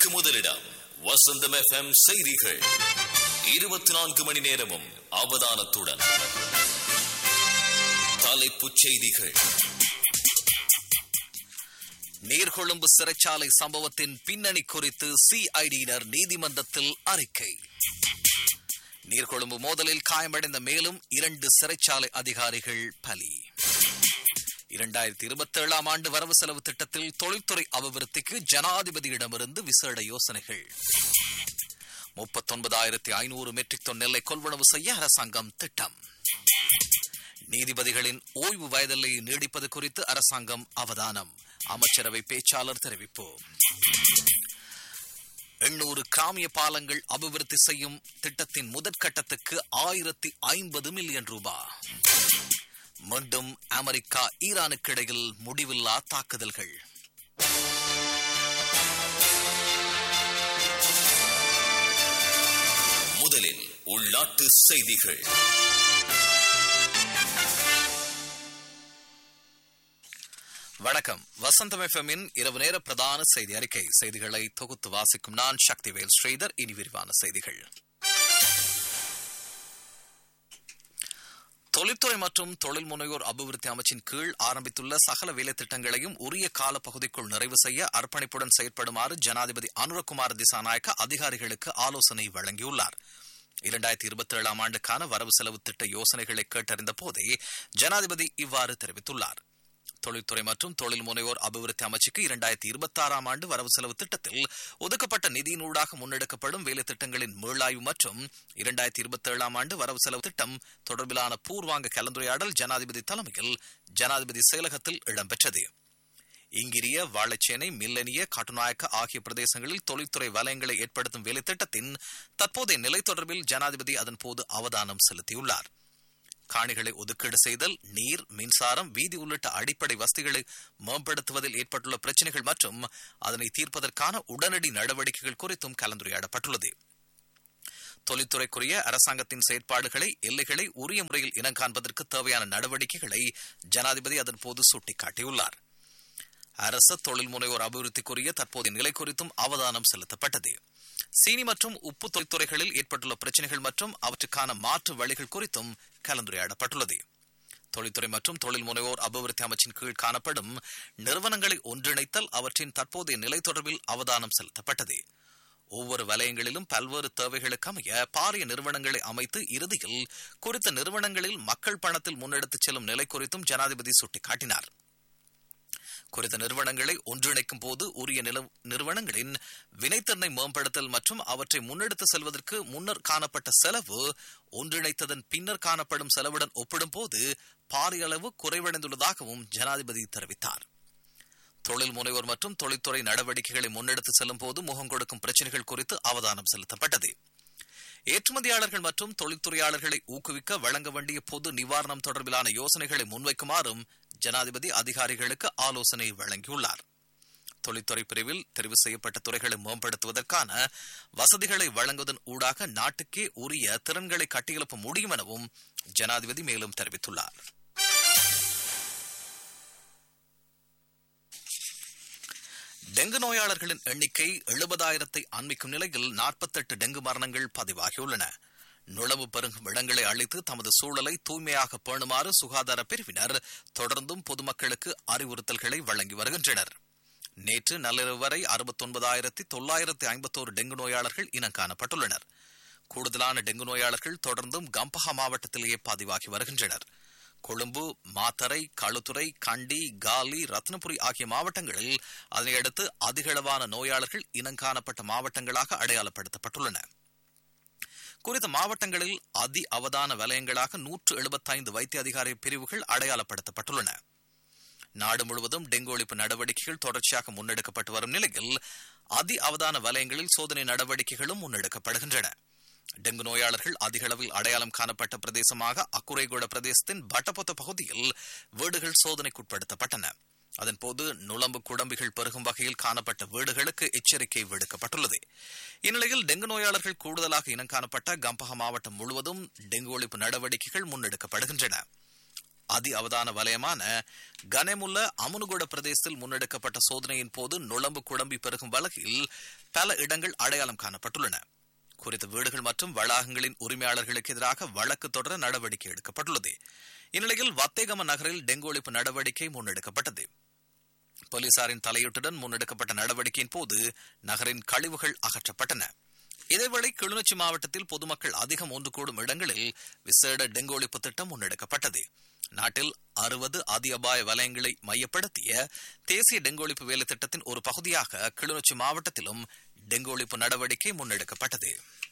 செய்திகளுக்கு முதலிடம் வசந்தம் எஃப்எம் செய்திகள் இருபத்தி நான்கு மணி நேரமும் அவதானத்துடன் தலைப்புச் செய்திகள் நீர்கொழும்பு சிறைச்சாலை சம்பவத்தின் பின்னணி குறித்து சிஐடியினர் நீதிமன்றத்தில் அறிக்கை நீர்கொழும்பு மோதலில் காயமடைந்த மேலும் இரண்டு சிறைச்சாலை அதிகாரிகள் பலி இரண்டாயிரத்தி இருபத்தி ஏழாம் ஆண்டு வரவு செலவு திட்டத்தில் தொழில்துறை அபிவிருத்திக்கு ஜனாதிபதியிடமிருந்து விசேட யோசனைகள் முப்பத்தொன்பதாயிரத்தி ஐநூறு மெட்ரிக் டன் நெல்லை கொள்வனவு செய்ய அரசாங்கம் திட்டம் நீதிபதிகளின் ஓய்வு வயதில்லையை நீடிப்பது குறித்து அரசாங்கம் அவதானம் அமைச்சரவை பேச்சாளர் தெரிவிப்பு எண்ணூறு கிராமிய பாலங்கள் அபிவிருத்தி செய்யும் திட்டத்தின் முதற்கட்டத்துக்கு ஆயிரத்தி ஐம்பது மில்லியன் ரூபாய் மீண்டும் அமெரிக்கா ஈரானுக்கு இடையில் முடிவில்லா தாக்குதல்கள் முதலில் உள்நாட்டு செய்திகள் வணக்கம் வசந்தம் எஃப்எம்மின் இரவு நேர பிரதான செய்தி அறிக்கை செய்திகளை தொகுத்து வாசிக்கும் நான் சக்திவேல் ஸ்ரீதர் இனி விரிவான செய்திகள் தொழில்துறை மற்றும் தொழில் முனைவோர் அபிவிருத்தி அமைச்சின் கீழ் ஆரம்பித்துள்ள சகல வேலை திட்டங்களையும் உரிய கால பகுதிக்குள் நிறைவு செய்ய அர்ப்பணிப்புடன் செயற்படுமாறு ஜனாதிபதி அனுரகுமார் திசாநாயக்க அதிகாரிகளுக்கு ஆலோசனை வழங்கியுள்ளார் இரண்டாயிரத்தி இருபத்தி ஏழாம் ஆண்டுக்கான வரவு செலவு திட்ட யோசனைகளை கேட்டறிந்த போதே ஜனாதிபதி இவ்வாறு தெரிவித்துள்ளார் தொழில்துறை மற்றும் தொழில் முனைவோர் அபிவிருத்தி அமைச்சுக்கு இரண்டாயிரத்தி இருபத்தி ஆறாம் ஆண்டு வரவு செலவு திட்டத்தில் ஒதுக்கப்பட்ட நிதியினூடாக முன்னெடுக்கப்படும் வேலை திட்டங்களின் மீளாய்வு மற்றும் இரண்டாயிரத்தி இருபத்தி ஏழாம் ஆண்டு வரவு செலவு திட்டம் தொடர்பிலான பூர்வாங்க கலந்துரையாடல் ஜனாதிபதி தலைமையில் ஜனாதிபதி செயலகத்தில் இடம்பெற்றது இங்கிரிய வாழைச்சேனை மில்லனிய காட்டுநாயக்க ஆகிய பிரதேசங்களில் தொழில்துறை வலயங்களை ஏற்படுத்தும் வேலை திட்டத்தின் தற்போதைய நிலை தொடர்பில் ஜனாதிபதி அதன் போது அவதானம் செலுத்தியுள்ளார் காணிகளை ஒதுக்கீடு செய்தல் நீர் மின்சாரம் வீதி உள்ளிட்ட அடிப்படை வசதிகளை மேம்படுத்துவதில் ஏற்பட்டுள்ள பிரச்சினைகள் மற்றும் அதனை தீர்ப்பதற்கான உடனடி நடவடிக்கைகள் குறித்தும் கலந்துரையாடப்பட்டுள்ளது தொழில்துறைக்குரிய அரசாங்கத்தின் செயற்பாடுகளை எல்லைகளை உரிய முறையில் இனங்காண்பதற்கு தேவையான நடவடிக்கைகளை ஜனாதிபதி அதன் போது சுட்டிக்காட்டியுள்ளார் அரசு தொழில் முனைவோர் அபிவிருத்திக்குரிய தற்போதைய நிலை குறித்தும் அவதானம் செலுத்தப்பட்டது சீனி மற்றும் உப்பு தொழில்துறைகளில் ஏற்பட்டுள்ள பிரச்சினைகள் மற்றும் அவற்றுக்கான மாற்று வழிகள் குறித்தும் கலந்துரையாடப்பட்டுள்ளது தொழில்துறை மற்றும் தொழில் முனைவோர் அபிவிருத்தி அமைச்சின் கீழ் காணப்படும் நிறுவனங்களை ஒன்றிணைத்தல் அவற்றின் தற்போதைய நிலை தொடர்பில் அவதானம் செலுத்தப்பட்டது ஒவ்வொரு வலயங்களிலும் பல்வேறு தேவைகளுக்கு அமைய பாரிய நிறுவனங்களை அமைத்து இறுதியில் குறித்த நிறுவனங்களில் மக்கள் பணத்தில் முன்னெடுத்துச் செல்லும் நிலை குறித்தும் ஜனாதிபதி சுட்டிக்காட்டினார் குறித்த நிறுவனங்களை ஒன்றிணைக்கும் போது உரிய நிறுவனங்களின் வினைத்திறனை மேம்படுத்தல் மற்றும் அவற்றை முன்னெடுத்து செல்வதற்கு முன்னர் காணப்பட்ட செலவு ஒன்றிணைத்ததன் பின்னர் காணப்படும் செலவுடன் ஒப்பிடும் போது பாரிய அளவு குறைவடைந்துள்ளதாகவும் ஜனாதிபதி தெரிவித்தார் தொழில் முனைவோர் மற்றும் தொழில்துறை நடவடிக்கைகளை முன்னெடுத்து செல்லும் போது முகம் கொடுக்கும் பிரச்சினைகள் குறித்து அவதானம் செலுத்தப்பட்டது ஏற்றுமதியாளர்கள் மற்றும் தொழில்துறையாளர்களை ஊக்குவிக்க வழங்க வேண்டிய பொது நிவாரணம் தொடர்பிலான யோசனைகளை முன்வைக்குமாறும் ஜனாதிபதி அதிகாரிகளுக்கு ஆலோசனை வழங்கியுள்ளார் தொழில்துறை பிரிவில் தெரிவு செய்யப்பட்ட துறைகளை மேம்படுத்துவதற்கான வசதிகளை வழங்குவதன் ஊடாக நாட்டுக்கே உரிய திறன்களை கட்டியெழுப்ப முடியும் எனவும் ஜனாதிபதி மேலும் தெரிவித்துள்ளார் டெங்கு நோயாளர்களின் எண்ணிக்கை எழுபதாயிரத்தை அண்மிக்கும் நிலையில் நாற்பத்தெட்டு டெங்கு மரணங்கள் பதிவாகியுள்ளன நுழவு பெருகும் இடங்களை அழித்து தமது சூழலை தூய்மையாக பேணுமாறு சுகாதார பிரிவினர் தொடர்ந்தும் பொதுமக்களுக்கு அறிவுறுத்தல்களை வழங்கி வருகின்றனர் நேற்று நள்ளிரவு வரை அறுபத்தொன்பதாயிரத்தி தொள்ளாயிரத்தி ஐம்பத்தோரு டெங்கு நோயாளர்கள் இனம் காணப்பட்டுள்ளனர் கூடுதலான டெங்கு நோயாளர்கள் தொடர்ந்தும் கம்பஹா மாவட்டத்திலேயே பதிவாகி வருகின்றனர் கொழும்பு மாத்தரை களுத்துறை கண்டி காலி ரத்னபுரி ஆகிய மாவட்டங்களில் அதனையடுத்து அதிகளவான நோயாளர்கள் இனங்காணப்பட்ட மாவட்டங்களாக அடையாளப்படுத்தப்பட்டுள்ளன குறித்த மாவட்டங்களில் அதி அவதான வலயங்களாக நூற்று எழுபத்தைந்து வைத்திய அதிகாரி பிரிவுகள் அடையாளப்படுத்தப்பட்டுள்ளன நாடு முழுவதும் டெங்கு ஒழிப்பு நடவடிக்கைகள் தொடர்ச்சியாக முன்னெடுக்கப்பட்டு வரும் நிலையில் அதி அவதான வலயங்களில் சோதனை நடவடிக்கைகளும் முன்னெடுக்கப்படுகின்றன டெங்கு நோயாளர்கள் அதிக அளவில் அடையாளம் காணப்பட்ட பிரதேசமாக அக்குரைகோட பிரதேசத்தின் பட்டபொத்த பகுதியில் வீடுகள் சோதனைக்குட்படுத்தப்பட்டன அதன்போது நுளம்பு குடம்பிகள் பெருகும் வகையில் காணப்பட்ட வீடுகளுக்கு எச்சரிக்கை விடுக்கப்பட்டுள்ளது இந்நிலையில் டெங்கு நோயாளர்கள் கூடுதலாக இனம் காணப்பட்ட கம்பஹ மாவட்டம் முழுவதும் டெங்கு ஒழிப்பு நடவடிக்கைகள் முன்னெடுக்கப்படுகின்றன அதி அவதான வலயமான கனமுல்ல அமுனுகொட பிரதேசத்தில் முன்னெடுக்கப்பட்ட சோதனையின் போது நுழம்பு குழம்பி பெருகும் வழக்கில் பல இடங்கள் அடையாளம் காணப்பட்டுள்ளன குறித்த வீடுகள் மற்றும் வளாகங்களின் உரிமையாளர்களுக்கு எதிராக வழக்கு தொடர நடவடிக்கை எடுக்கப்பட்டுள்ளது இந்நிலையில் வத்தேகம நகரில் டெங்கு ஒழிப்பு நடவடிக்கை முன்னெடுக்கப்பட்டது போலீசாரின் தலையீட்டுடன் முன்னெடுக்கப்பட்ட நடவடிக்கையின் போது நகரின் கழிவுகள் அகற்றப்பட்டன இதேவேளை கிளிநொச்சி மாவட்டத்தில் பொதுமக்கள் அதிகம் ஒன்று கூடும் இடங்களில் விசேட டெங்கு ஒழிப்பு திட்டம் முன்னெடுக்கப்பட்டது நாட்டில் அறுபது அதி அபாய வலயங்களை மையப்படுத்திய தேசிய டெங்கு ஒழிப்பு வேலை திட்டத்தின் ஒரு பகுதியாக கிளிநொச்சி மாவட்டத்திலும் டெங்கு ஒழிப்பு நடவடிக்கை முன்னெடுக்கப்பட்டது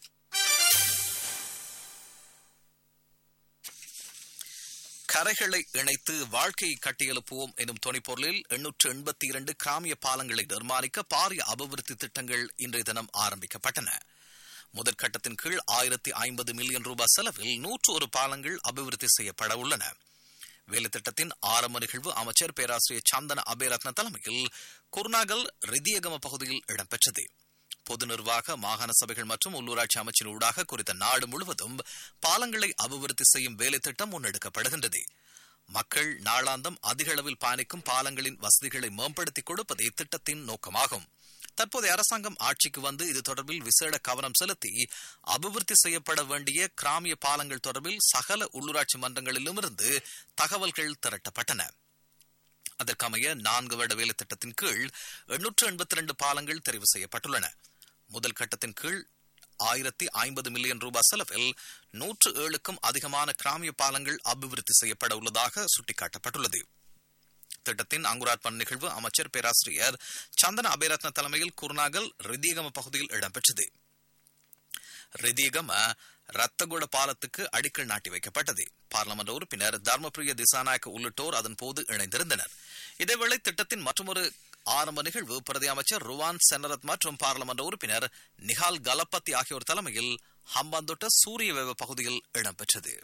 கரைகளை இணைத்து வாழ்க்கையை கட்டியெழுப்புவோம் எனும் துணைப்பொருளில் எண்ணூற்று எண்பத்தி இரண்டு கிராமிய பாலங்களை நிர்மாணிக்க பாரிய அபிவிருத்தி திட்டங்கள் இன்றைய தினம் ஆரம்பிக்கப்பட்டன முதற்கட்டத்தின் கீழ் ஆயிரத்தி ஐம்பது மில்லியன் ரூபாய் செலவில் நூற்று ஒரு பாலங்கள் அபிவிருத்தி செய்யப்பட உள்ளன வேலைத்திட்டத்தின் ஆரம்ப நிகழ்வு அமைச்சர் பேராசிரியர் சந்தன அபேரத்ன தலைமையில் குருநாகல் ரிதியகம பகுதியில் இடம்பெற்றது பொது நிர்வாக மாகாண சபைகள் மற்றும் உள்ளூராட்சி அமைச்சின் ஊடாக குறித்த நாடு முழுவதும் பாலங்களை அபிவிருத்தி செய்யும் வேலை திட்டம் முன்னெடுக்கப்படுகின்றது மக்கள் நாளாந்தம் அதிக அளவில் பயணிக்கும் பாலங்களின் வசதிகளை மேம்படுத்திக் கொடுப்பதே திட்டத்தின் நோக்கமாகும் தற்போதைய அரசாங்கம் ஆட்சிக்கு வந்து இது தொடர்பில் விசேட கவனம் செலுத்தி அபிவிருத்தி செய்யப்பட வேண்டிய கிராமிய பாலங்கள் தொடர்பில் சகல உள்ளூராட்சி மன்றங்களிலுமிருந்து தகவல்கள் திரட்டப்பட்டன அதற்கமைய நான்கு வருட வேலை திட்டத்தின் கீழ் எண்ணூற்று எண்பத்தி இரண்டு பாலங்கள் தெரிவு செய்யப்பட்டுள்ளன முதல் கட்டத்தின் கீழ் ஆயிரத்தி ஐம்பது மில்லியன் ரூபாய் செலவில் நூற்று ஏழுக்கும் அதிகமான கிராமிய பாலங்கள் அபிவிருத்தி செய்யப்பட உள்ளதாக சுட்டிக்காட்டப்பட்டுள்ளது திட்டத்தின் அங்குரார்ப்பண நிகழ்வு அமைச்சர் பேராசிரியர் சந்தன அபேரத்ன தலைமையில் குருநாகல் ரிதியகம பகுதியில் இடம்பெற்றது ரிதியகம ரத்தகுட பாலத்துக்கு அடிக்கல் நாட்டி வைக்கப்பட்டது பார்லமெண்ட் உறுப்பினர் தர்மபிரிய திசாநாயக்க உள்ளிட்டோர் அதன் போது இணைந்திருந்தனர் இதேவேளை திட்டத்தின் மற்றொரு ஆரம்ப நிகழ்வு பிரதி அமைச்சர் ருவான் செனரத் மற்றும் பார்லமெண்ட் உறுப்பினர் நிஹால் கலப்பத்தி ஆகியோர் தலைமையில் ஹம்பாந்தோட்ட சூரிய வேவ பகுதியில் இடம்பெற்றது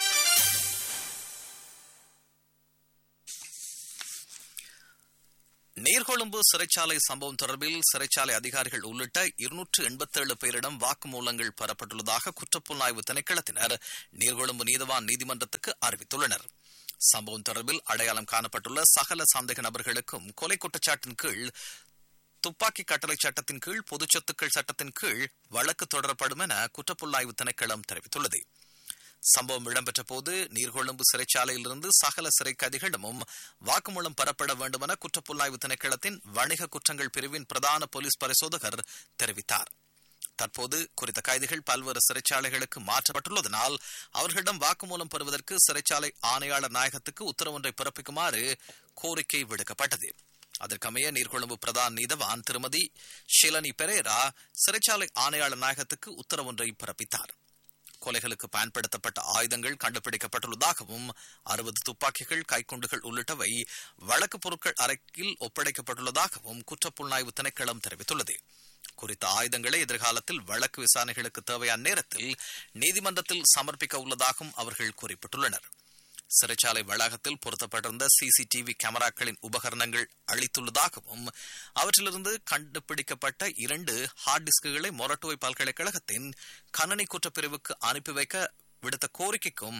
நீர்கொழும்பு சிறைச்சாலை சம்பவம் தொடர்பில் சிறைச்சாலை அதிகாரிகள் உள்ளிட்ட இருநூற்று எண்பத்தேழு பேரிடம் வாக்குமூலங்கள் பெறப்பட்டுள்ளதாக குற்றப்புலனாய்வு திணைக்களத்தினர் நீர்கொழும்பு நீதவான் நீதிமன்றத்துக்கு அறிவித்துள்ளனர் சம்பவம் தொடர்பில் அடையாளம் காணப்பட்டுள்ள சகல சந்தேக நபர்களுக்கும் கொலை குற்றச்சாட்டின் கீழ் துப்பாக்கி கட்டளை சட்டத்தின் கீழ் பொது சொத்துக்கள் சட்டத்தின் கீழ் வழக்கு தொடரப்படும் என குற்றப்புலனாய்வு திணைக்களம் தெரிவித்துள்ளது சம்பவம் இடம்பெற்ற போது நீர்கொழும்பு சிறைச்சாலையிலிருந்து சகல சிறை கைதிகளிடமும் வாக்குமூலம் பெறப்பட வேண்டும் என குற்றப்புலனாய்வு திணைக்களத்தின் வணிக குற்றங்கள் பிரிவின் பிரதான போலீஸ் பரிசோதகர் தெரிவித்தார் தற்போது குறித்த கைதிகள் பல்வேறு சிறைச்சாலைகளுக்கு மாற்றப்பட்டுள்ளதனால் அவர்களிடம் வாக்குமூலம் பெறுவதற்கு சிறைச்சாலை ஆணையாளர் நாயகத்துக்கு உத்தரவொன்றை பிறப்பிக்குமாறு கோரிக்கை விடுக்கப்பட்டது அதற்கமைய நீர்கொழும்பு பிரதான் நீதவான் திருமதி ஷிலனி பெரேரா சிறைச்சாலை ஆணையாளர் நாயகத்துக்கு உத்தரவொன்றை பிறப்பித்தார் கொலைகளுக்கு பயன்படுத்தப்பட்ட ஆயுதங்கள் கண்டுபிடிக்கப்பட்டுள்ளதாகவும் அறுபது துப்பாக்கிகள் கைக்குண்டுகள் உள்ளிட்டவை வழக்கு பொருட்கள் அறையில் ஒப்படைக்கப்பட்டுள்ளதாகவும் குற்றப்புலனாய்வு திணைக்களம் தெரிவித்துள்ளது குறித்த ஆயுதங்களை எதிர்காலத்தில் வழக்கு விசாரணைகளுக்கு தேவையான நேரத்தில் நீதிமன்றத்தில் சமர்ப்பிக்க உள்ளதாகவும் அவர்கள் குறிப்பிட்டுள்ளனர் சிறைச்சாலை வளாகத்தில் பொருத்தப்பட்டிருந்த சிசிடிவி கேமராக்களின் உபகரணங்கள் அளித்துள்ளதாகவும் அவற்றிலிருந்து கண்டுபிடிக்கப்பட்ட இரண்டு ஹார்ட் டிஸ்குகளை மொரட்டுவை பல்கலைக்கழகத்தின் கணனி குற்றப்பிரிவுக்கு அனுப்பி வைக்க விடுத்த கோரிக்கைக்கும்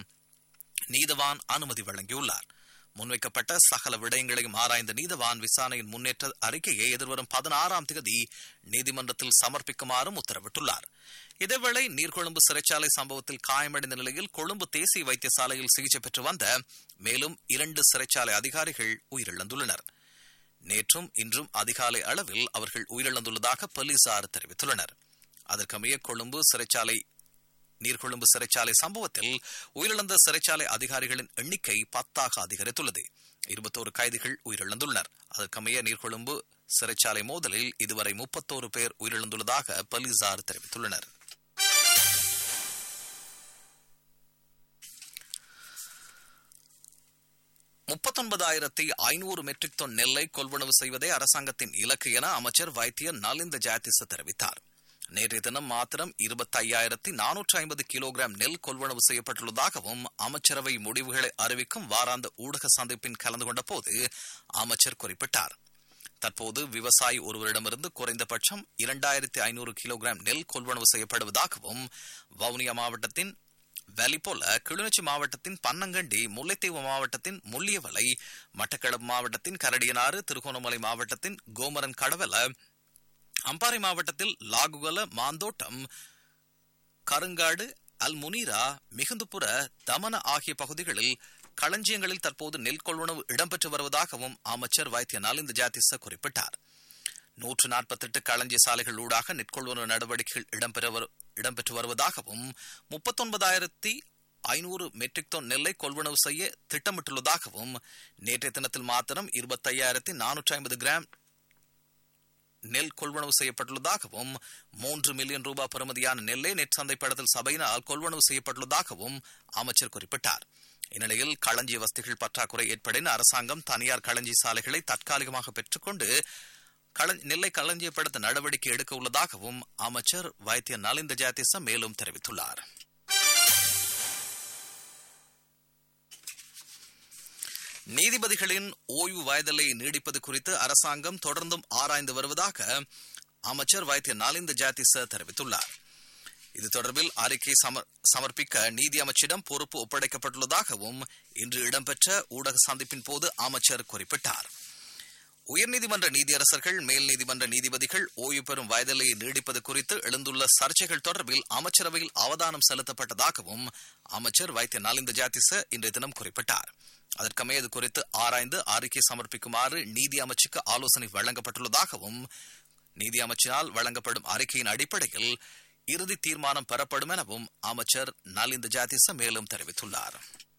நீதவான் அனுமதி வழங்கியுள்ளார் முன்வைக்கப்பட்ட சகல விடயங்களையும் ஆராய்ந்த நீதவான் விசாரணையின் முன்னேற்ற அறிக்கையை எதிர்வரும் பதினாறாம் தேதி நீதிமன்றத்தில் சமர்ப்பிக்குமாறும் உத்தரவிட்டுள்ளார் இதேவேளை நீர்கொழும்பு சிறைச்சாலை சம்பவத்தில் காயமடைந்த நிலையில் கொழும்பு தேசிய வைத்தியசாலையில் சிகிச்சை பெற்று வந்த மேலும் இரண்டு சிறைச்சாலை அதிகாரிகள் உயிரிழந்துள்ளனர் நேற்றும் இன்றும் அதிகாலை அளவில் அவர்கள் உயிரிழந்துள்ளதாக போலீசார் தெரிவித்துள்ளனர் அதற்கமைய கொழும்பு சிறைச்சாலை நீர்கொழும்பு சிறைச்சாலை சம்பவத்தில் உயிரிழந்த சிறைச்சாலை அதிகாரிகளின் எண்ணிக்கை பத்தாக அதிகரித்துள்ளது இருபத்தோரு கைதிகள் உயிரிழந்துள்ளனர் அதற்கமைய நீர்கொழும்பு சிறைச்சாலை மோதலில் இதுவரை முப்பத்தோரு பேர் உயிரிழந்துள்ளதாக போலீசார் தெரிவித்துள்ளனர் முப்பத்தொன்பதாயிரத்தி ஐநூறு மெட்ரிக் டன் நெல்லை கொள்வனவு செய்வதே அரசாங்கத்தின் இலக்கு என அமைச்சர் வைத்தியர் நலிந்த ஜாயதிச தெரிவித்தார் நேற்றைய தினம் மாத்திரம் இருபத்தி ஐயாயிரத்தி நானூற்றி ஐம்பது கிலோகிராம் நெல் கொள்வனவு செய்யப்பட்டுள்ளதாகவும் அமைச்சரவை முடிவுகளை அறிவிக்கும் வாராந்த ஊடக சந்திப்பின் கலந்து கொண்ட போது அமைச்சர் குறிப்பிட்டார் தற்போது விவசாயி ஒருவரிடமிருந்து குறைந்தபட்சம் இரண்டாயிரத்தி ஐநூறு கிலோகிராம் நெல் கொள்வனவு செய்யப்படுவதாகவும் வவுனியா மாவட்டத்தின் வேலி போல கிளிநொச்சி மாவட்டத்தின் பன்னங்கண்டி முல்லைத்தீவு மாவட்டத்தின் முள்ளியவலை மட்டக்களப்பு மாவட்டத்தின் கரடியனாறு திருகோணமலை மாவட்டத்தின் கோமரன் கடவல அம்பாறை மாவட்டத்தில் லாகுகல மாந்தோட்டம் கருங்காடு அல் முனீரா மிகுந்துபுர தமன ஆகிய பகுதிகளில் களஞ்சியங்களில் தற்போது நெல் கொள்வனவு இடம்பெற்று வருவதாகவும் அமைச்சர் வைத்திய நலிந்த ஜாதிச குறிப்பிட்டார் நூற்று நாற்பத்தெட்டு களஞ்சிய சாலைகள் ஊடாக நெற்கொள்வனவு நடவடிக்கைகள் இடம்பெற இடம்பெற்று வருவதாகவும் முப்பத்தொன்பதாயிரத்தி ஐநூறு மெட்ரிக் டன் நெல்லை கொள்வனவு செய்ய திட்டமிட்டுள்ளதாகவும் நேற்றைய தினத்தில் மாத்திரம் இருபத்தையாயிரத்தி நானூற்றி ஐம்பது கிராம் நெல் கொள்வனவு செய்யப்பட்டுள்ளதாகவும் மூன்று மில்லியன் ரூபாய் பெறுமதியான நெல்லை நெற் சந்தைப்படுத்தல் சபையினால் கொள்வனவு செய்யப்பட்டுள்ளதாகவும் அமைச்சர் குறிப்பிட்டார் இந்நிலையில் களஞ்சிய வசதிகள் பற்றாக்குறை ஏற்படின் அரசாங்கம் தனியார் களஞ்சிய சாலைகளை தற்காலிகமாக பெற்றுக்கொண்டு நெல்லை களஞ்சியப்படுத்த நடவடிக்கை எடுக்க உள்ளதாகவும் அமைச்சர் வைத்திய நலிந்த ஜாதிச மேலும் தெரிவித்துள்ளார் நீதிபதிகளின் ஓய்வு வயதலை நீடிப்பது குறித்து அரசாங்கம் தொடர்ந்தும் ஆராய்ந்து வருவதாக அமைச்சர் வைத்திய நலிந்த ஜாதிச தெரிவித்துள்ளார் இது தொடர்பில் அறிக்கை சமர்ப்பிக்க நீதி அமைச்சிடம் பொறுப்பு ஒப்படைக்கப்பட்டுள்ளதாகவும் இன்று இடம்பெற்ற ஊடக சந்திப்பின் போது அமைச்சர் குறிப்பிட்டார் உயர்நீதிமன்ற நீதியரசர்கள் மேல் நீதிமன்ற நீதிபதிகள் ஓய்வு பெறும் வயதிலையை நீடிப்பது குறித்து எழுந்துள்ள சர்ச்சைகள் தொடர்பில் அமைச்சரவையில் அவதானம் செலுத்தப்பட்டதாகவும் அமைச்சர் வைத்திய நலிந்த ஜாதிச இன்றைய தினம் குறிப்பிட்டார் அதற்கமே இது குறித்து ஆராய்ந்து அறிக்கை சமர்ப்பிக்குமாறு நீதி அமைச்சுக்கு ஆலோசனை வழங்கப்பட்டுள்ளதாகவும் நீதி அமைச்சினால் வழங்கப்படும் அறிக்கையின் அடிப்படையில் இறுதி தீர்மானம் பெறப்படும் எனவும் அமைச்சர் நலிந்த ஜாதிச மேலும் தெரிவித்துள்ளார்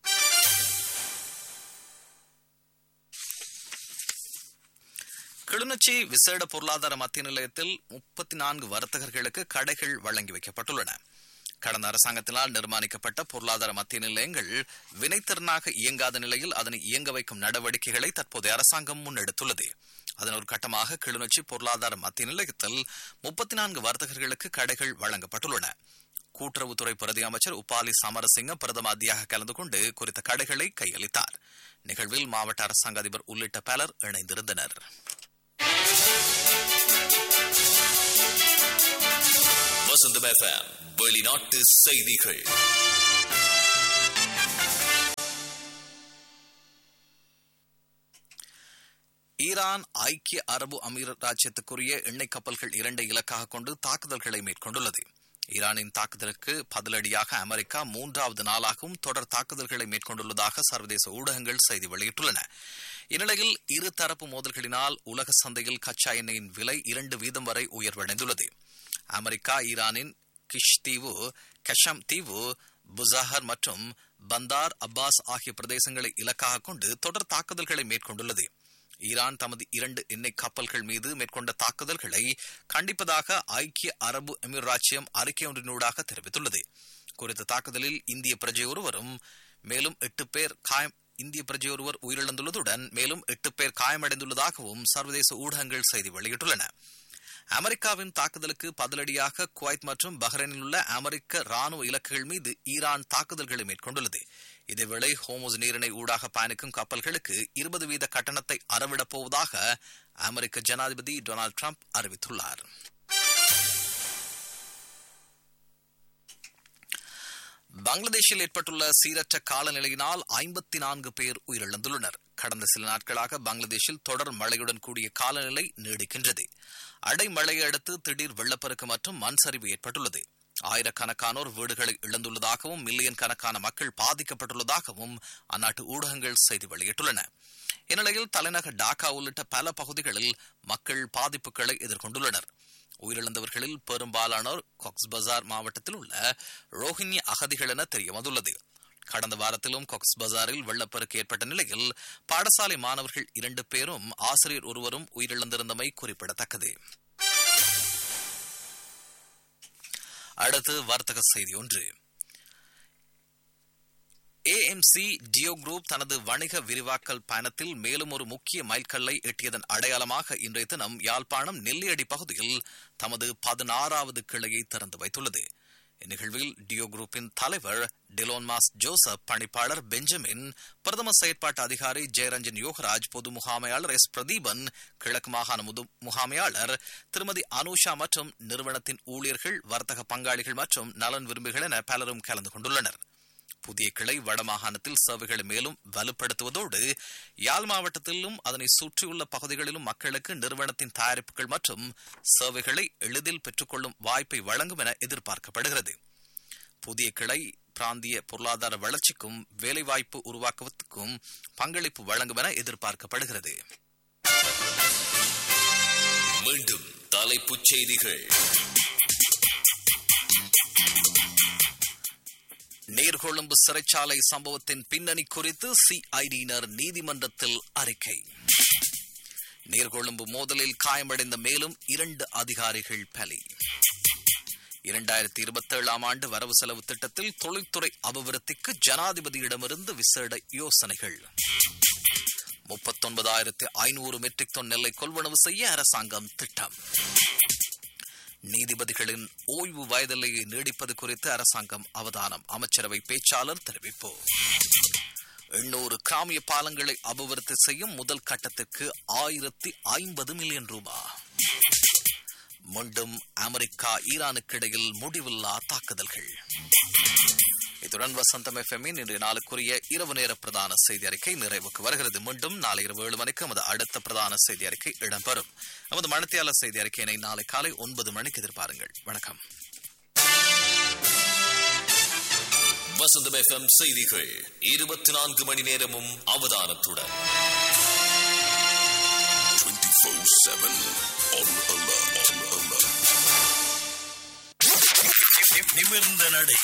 கிளிநொச்சி விசேட பொருளாதார மத்திய நிலையத்தில் முப்பத்தி நான்கு வர்த்தகர்களுக்கு கடைகள் வழங்கி வைக்கப்பட்டுள்ளன கடந்த அரசாங்கத்தினால் நிர்மாணிக்கப்பட்ட பொருளாதார மத்திய நிலையங்கள் வினைத்திறனாக இயங்காத நிலையில் அதனை இயங்க வைக்கும் நடவடிக்கைகளை தற்போதைய அரசாங்கம் முன்னெடுத்துள்ளது அதன் ஒரு கட்டமாக கிளிநொச்சி பொருளாதார மத்திய நிலையத்தில் முப்பத்தி நான்கு வர்த்தகர்களுக்கு கடைகள் வழங்கப்பட்டுள்ளன கூட்டுறவுத்துறை பிரதி அமைச்சர் உபாலி சமரசிங்க பிரதம அதியாக கலந்து கொண்டு குறித்த கடைகளை கையளித்தார் நிகழ்வில் மாவட்ட அரசாங்க அதிபர் உள்ளிட்ட பலர் இணைந்திருந்தனர் வசந்தம் எஃப்எம் வெளிநாட்டு செய்திகள் ஈரான் ஐக்கிய அரபு அமீர் ராஜ்யத்துக்குரிய எண்ணெய் கப்பல்கள் இரண்டை இலக்காக கொண்டு தாக்குதல்களை மேற்கொண்டுள்ளது ஈரானின் தாக்குதலுக்கு பதிலடியாக அமெரிக்கா மூன்றாவது நாளாகவும் தொடர் தாக்குதல்களை மேற்கொண்டுள்ளதாக சர்வதேச ஊடகங்கள் செய்தி வெளியிட்டுள்ளன இந்நிலையில் இரு தரப்பு மோதல்களினால் உலக சந்தையில் கச்சா எண்ணெயின் விலை இரண்டு வீதம் வரை உயர்வடைந்துள்ளது அமெரிக்கா ஈரானின் கிஷ் தீவு கஷம் தீவு புசாஹர் மற்றும் பந்தார் அப்பாஸ் ஆகிய பிரதேசங்களை இலக்காக கொண்டு தொடர் தாக்குதல்களை மேற்கொண்டுள்ளது ஈரான் தமது இரண்டு எண்ணெய் கப்பல்கள் மீது மேற்கொண்ட தாக்குதல்களை கண்டிப்பதாக ஐக்கிய அரபு எமிர் ராச்சியம் அறிக்கை ஒன்றினூடாக தெரிவித்துள்ளது குறித்த தாக்குதலில் இந்திய பிரஜை ஒருவரும் மேலும் எட்டு பேர் காயம் இந்திய பிரஜை ஒருவர் உயிரிழந்துள்ளதுடன் மேலும் எட்டு பேர் காயமடைந்துள்ளதாகவும் சர்வதேச ஊடகங்கள் செய்தி வெளியிட்டுள்ளன அமெரிக்காவின் தாக்குதலுக்கு பதிலடியாக குவைத் மற்றும் பஹ்ரைனில் உள்ள அமெரிக்க ராணுவ இலக்குகள் மீது ஈரான் தாக்குதல்களை மேற்கொண்டுள்ளது இதேவேளை ஹோமோஸ் நீரிணை ஊடாக பயணிக்கும் கப்பல்களுக்கு இருபது வீத கட்டணத்தை அறவிடப் போவதாக அமெரிக்க ஜனாதிபதி டொனால்டு டிரம்ப் அறிவித்துள்ளார் பங்களாதேஷில் ஏற்பட்டுள்ள சீரற்ற காலநிலையினால் ஐம்பத்தி நான்கு பேர் உயிரிழந்துள்ளனர் கடந்த சில நாட்களாக பங்களாதேஷில் தொடர் மழையுடன் கூடிய காலநிலை நீடிக்கின்றது அடைமழையை அடுத்து திடீர் வெள்ளப்பெருக்கு மற்றும் மண் சரிவு ஏற்பட்டுள்ளது ஆயிரக்கணக்கானோர் வீடுகளை இழந்துள்ளதாகவும் மில்லியன் கணக்கான மக்கள் பாதிக்கப்பட்டுள்ளதாகவும் அந்நாட்டு ஊடகங்கள் செய்தி வெளியிட்டுள்ளன இந்நிலையில் தலைநகர் டாக்கா உள்ளிட்ட பல பகுதிகளில் மக்கள் பாதிப்புகளை எதிர்கொண்டுள்ளனர் உயிரிழந்தவர்களில் பெரும்பாலானோர் காக்ஸ் பஜார் மாவட்டத்தில் உள்ள ரோஹிங்கிய அகதிகள் என தெரியவந்துள்ளது கடந்த வாரத்திலும் கொக்ஸ் பஜாரில் வெள்ளப்பெருக்கு ஏற்பட்ட நிலையில் பாடசாலை மாணவர்கள் இரண்டு பேரும் ஆசிரியர் ஒருவரும் உயிரிழந்திருந்தமை குறிப்பிடத்தக்கது அடுத்து வர்த்தக செய்தி ஒன்று ஏஎம்சி டியோ குரூப் தனது வணிக விரிவாக்கல் பயணத்தில் மேலும் ஒரு முக்கிய மைல்கல்லை எட்டியதன் அடையாளமாக இன்றைய தினம் யாழ்ப்பாணம் நெல்லியடி பகுதியில் தமது பதினாறாவது கிளையை திறந்து வைத்துள்ளது இந்நிகழ்வில் டியோ குரூப்பின் தலைவர் டிலோன்மாஸ் ஜோசப் பணிப்பாளர் பெஞ்சமின் பிரதம செயற்பாட்டு அதிகாரி ஜெயரஞ்சன் யோகராஜ் பொது முகாமையாளர் எஸ் பிரதீபன் கிழக்கு மாகாண முது முகாமையாளர் திருமதி அனுஷா மற்றும் நிறுவனத்தின் ஊழியர்கள் வர்த்தக பங்காளிகள் மற்றும் நலன் விரும்பிகள் என பலரும் கலந்து கொண்டுள்ளனர் புதிய கிளை வடமாகாணத்தில் சேவைகளை மேலும் வலுப்படுத்துவதோடு யாழ் மாவட்டத்திலும் அதனை சுற்றியுள்ள பகுதிகளிலும் மக்களுக்கு நிறுவனத்தின் தயாரிப்புகள் மற்றும் சேவைகளை எளிதில் பெற்றுக்கொள்ளும் வாய்ப்பை வழங்கும் என எதிர்பார்க்கப்படுகிறது புதிய கிளை பிராந்திய பொருளாதார வளர்ச்சிக்கும் வேலைவாய்ப்பு உருவாக்குவதற்கும் பங்களிப்பு வழங்கும் என எதிர்பார்க்கப்படுகிறது மீண்டும் தலைப்புச் செய்திகள் நீர்கொழும்பு சிறைச்சாலை சம்பவத்தின் பின்னணி குறித்து சிஐடியினர் நீதிமன்றத்தில் அறிக்கை நீர்கொழும்பு மோதலில் காயமடைந்த மேலும் இரண்டு அதிகாரிகள் பலி இரண்டாயிரத்தி இருபத்தி ஏழாம் ஆண்டு வரவு செலவு திட்டத்தில் தொழில்துறை அபிவிருத்திக்கு ஜனாதிபதியிடமிருந்து விசேட யோசனைகள் முப்பத்தொன்பதாயிரத்து ஐநூறு மெட்ரிக் டன் நெல்லை கொள்வனவு செய்ய அரசாங்கம் திட்டம் நீதிபதிகளின் ஓய்வு வயதிலேயே நீடிப்பது குறித்து அரசாங்கம் அவதானம் அமைச்சரவை பேச்சாளர் தெரிவிப்பு எண்ணூறு கிராமிய பாலங்களை அபிவிருத்தி செய்யும் முதல் கட்டத்திற்கு ஆயிரத்தி ஐம்பது மில்லியன் ரூபாய் மீண்டும் அமெரிக்கா ஈரானுக்கு இடையில் முடிவில்லா தாக்குதல்கள் இத்துடன் வசந்தம் எஃப்எம்மின் இன்றைய நாளுக்குரிய இரவு நேர பிரதான செய்தி அறிக்கை நிறைவுக்கு வருகிறது மீண்டும் நாளை இரவு ஏழு மணிக்கு நமது அடுத்த பிரதான செய்தி அறிக்கை இடம்பெறும் நமது மணத்தியாளர் செய்தி அறிக்கையினை நாளை காலை ஒன்பது மணிக்கு எதிர்பாருங்கள் வணக்கம் வசந்தம் எஃப்எம் செய்திகள் இருபத்தி நான்கு மணி நேரமும் அவதானத்துடன் 24-7 on alert. On alert. நிமிர்ந்த நடை